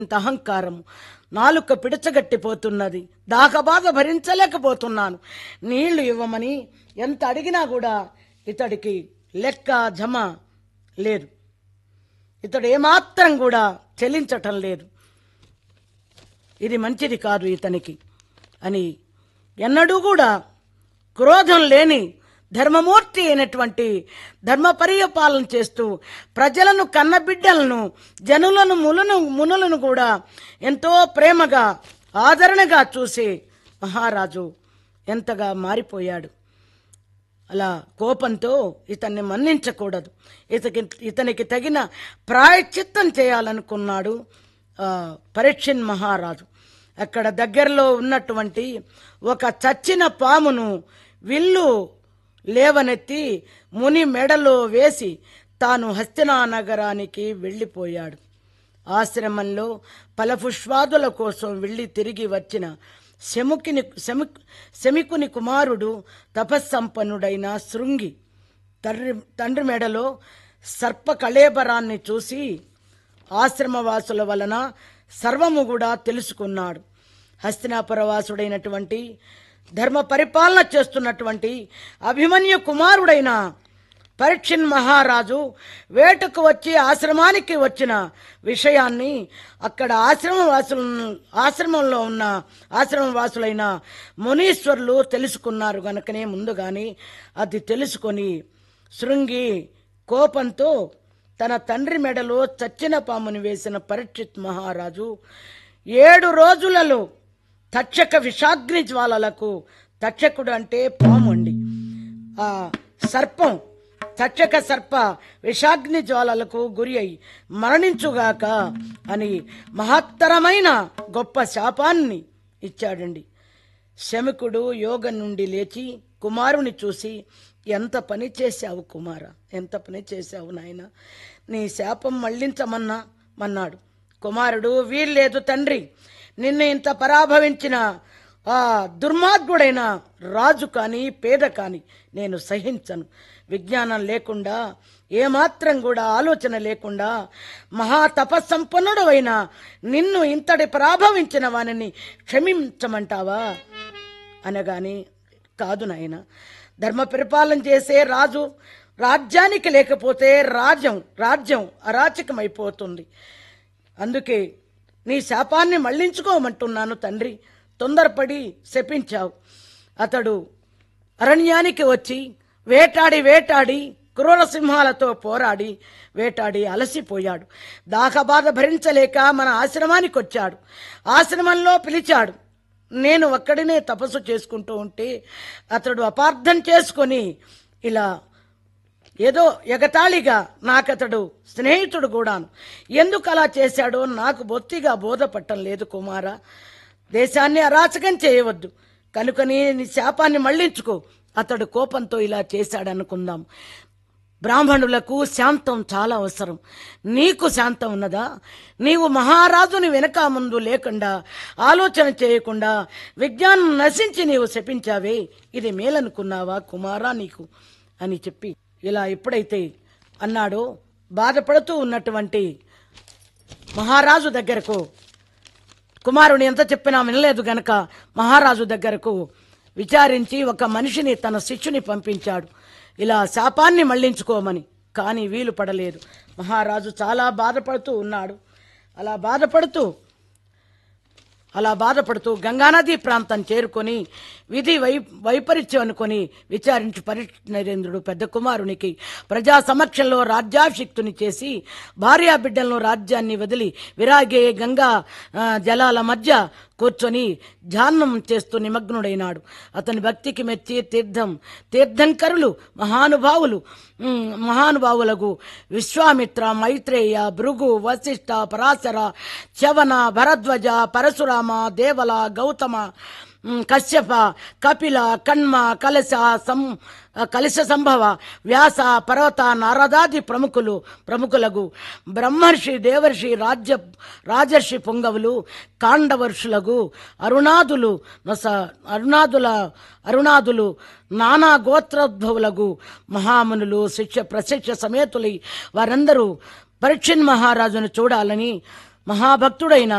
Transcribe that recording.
ఇంత అహంకారం నాలుక పిడచగట్టిపోతున్నది దాహబాధ భరించలేకపోతున్నాను నీళ్లు ఇవ్వమని ఎంత అడిగినా కూడా ఇతడికి లెక్క జమ లేదు ఇతడు ఏమాత్రం కూడా చెల్లించటం లేదు ఇది మంచిది కాదు ఇతనికి అని ఎన్నడూ కూడా క్రోధం లేని ధర్మమూర్తి అయినటువంటి ధర్మ పరిపాలన చేస్తూ ప్రజలను కన్నబిడ్డలను జనులను ములను మునులను కూడా ఎంతో ప్రేమగా ఆదరణగా చూసి మహారాజు ఎంతగా మారిపోయాడు అలా కోపంతో ఇతన్ని మన్నించకూడదు ఇతకి ఇతనికి తగిన ప్రాయశ్చిత్తం చేయాలనుకున్నాడు ఆ, పరీక్షిన్ మహారాజు అక్కడ దగ్గరలో ఉన్నటువంటి ఒక చచ్చిన పామును విల్లు లేవనెత్తి ముని మెడలో వేసి తాను హస్తినా నగరానికి వెళ్ళిపోయాడు ఆశ్రమంలో ఫలపుష్పాదుల కోసం వెళ్ళి తిరిగి వచ్చిన శముకిని శము శమికుని కుమారుడు తపస్సంపన్నుడైన శృంగి తండ్రి తండ్రి మెడలో సర్ప కళేబరాన్ని చూసి ఆశ్రమవాసుల వలన సర్వము కూడా తెలుసుకున్నాడు హస్తినాపురవాసుడైనటువంటి ధర్మ పరిపాలన చేస్తున్నటువంటి అభిమన్యు కుమారుడైన పరీక్షిన్ మహారాజు వేటకు వచ్చి ఆశ్రమానికి వచ్చిన విషయాన్ని అక్కడ ఆశ్రమవాసులు ఆశ్రమంలో ఉన్న ఆశ్రమవాసులైన మునీశ్వరులు తెలుసుకున్నారు గనుకనే ముందుగానే అది తెలుసుకొని శృంగి కోపంతో తన తండ్రి మెడలో చచ్చిన పాముని వేసిన పరీక్షిత్ మహారాజు ఏడు రోజులలో తక్షక విషాగ్ని జ్వాలలకు తక్షకుడు అంటే పాము అండి ఆ సర్పం తక్షక సర్ప విషాగ్ని జ్వాలలకు గురి అయి మరణించుగాక అని మహత్తరమైన గొప్ప శాపాన్ని ఇచ్చాడండి శమికుడు యోగం నుండి లేచి కుమారుని చూసి ఎంత పని చేశావు కుమార ఎంత పని చేశావు నాయన నీ శాపం మళ్ళించమన్నా మన్నాడు కుమారుడు వీల్లేదు తండ్రి నిన్ను ఇంత పరాభవించిన ఆ దుర్మార్గుడైన రాజు కాని పేద కాని నేను సహించను విజ్ఞానం లేకుండా ఏమాత్రం కూడా ఆలోచన లేకుండా మహా తపస్సంపన్నుడు అయిన నిన్ను ఇంతటి పరాభవించిన వానిని క్షమించమంటావా అనగాని కాదు నాయన ధర్మ పరిపాలన చేసే రాజు రాజ్యానికి లేకపోతే రాజ్యం రాజ్యం అరాచకమైపోతుంది అందుకే నీ శాపాన్ని మళ్లించుకోమంటున్నాను తండ్రి తొందరపడి శపించావు అతడు అరణ్యానికి వచ్చి వేటాడి వేటాడి క్రూర సింహాలతో పోరాడి వేటాడి అలసిపోయాడు దాహబాధ భరించలేక మన ఆశ్రమానికి వచ్చాడు ఆశ్రమంలో పిలిచాడు నేను ఒక్కడినే తపస్సు చేసుకుంటూ ఉంటే అతడు అపార్థం చేసుకొని ఇలా ఏదో ఎగతాళిగా నాకతడు స్నేహితుడు కూడాను ఎందుకు అలా చేశాడో నాకు బొత్తిగా బోధపట్టం లేదు కుమార దేశాన్ని అరాచకం చేయవద్దు కనుకని నీ శాపాన్ని మళ్లించుకో అతడు కోపంతో ఇలా చేశాడనుకుందాం బ్రాహ్మణులకు శాంతం చాలా అవసరం నీకు శాంతం ఉన్నదా నీవు మహారాజుని వెనక ముందు లేకుండా ఆలోచన చేయకుండా విజ్ఞానం నశించి నీవు శపించావే ఇది మేలనుకున్నావా కుమారా నీకు అని చెప్పి ఇలా ఎప్పుడైతే అన్నాడో బాధపడుతూ ఉన్నటువంటి మహారాజు దగ్గరకు కుమారుని ఎంత చెప్పినా వినలేదు గనక మహారాజు దగ్గరకు విచారించి ఒక మనిషిని తన శిష్యుని పంపించాడు ఇలా శాపాన్ని మళ్లించుకోమని కానీ వీలు పడలేదు మహారాజు చాలా బాధపడుతూ ఉన్నాడు అలా బాధపడుతూ అలా బాధపడుతూ గంగానదీ ప్రాంతం చేరుకొని విధి వై వైపరీత్యం అనుకొని విచారించి పరీక్ష నరేంద్రుడు పెద్ద కుమారునికి ప్రజా సమక్షంలో రాజ్యాభిషిక్తుని చేసి భార్యా బిడ్డలను రాజ్యాన్ని వదిలి విరాగే గంగా ఆ, జలాల మధ్య కూర్చొని ధ్యానం చేస్తూ నిమగ్నుడైనాడు అతని భక్తికి మెచ్చి తీర్థం తీర్థంకరులు మహానుభావులు ఉమ్, మహానుభావులకు విశ్వామిత్ర మైత్రేయ భృగు వశిష్ఠ పరాశర చవన భరద్వజ పరశురామ దేవల గౌతమ ఉమ్, కశ్యప కపిల కణ్మ కలశ సం కలశ సంభవ వ్యాస పర్వత నారదాది ప్రముఖులు ప్రముఖులకు బ్రహ్మర్షి దేవర్షి రాజ్య రాజర్షి పొంగవులు కాండవర్షులకు అరుణాదులు నొస అరుణాదుల అరుణాదులు నానా గోత్రోద్భవులకు మహామునులు శిక్ష ప్రశిక్ష సమేతులై వారందరూ పరీక్షణ్ మహారాజును చూడాలని మహాభక్తుడైన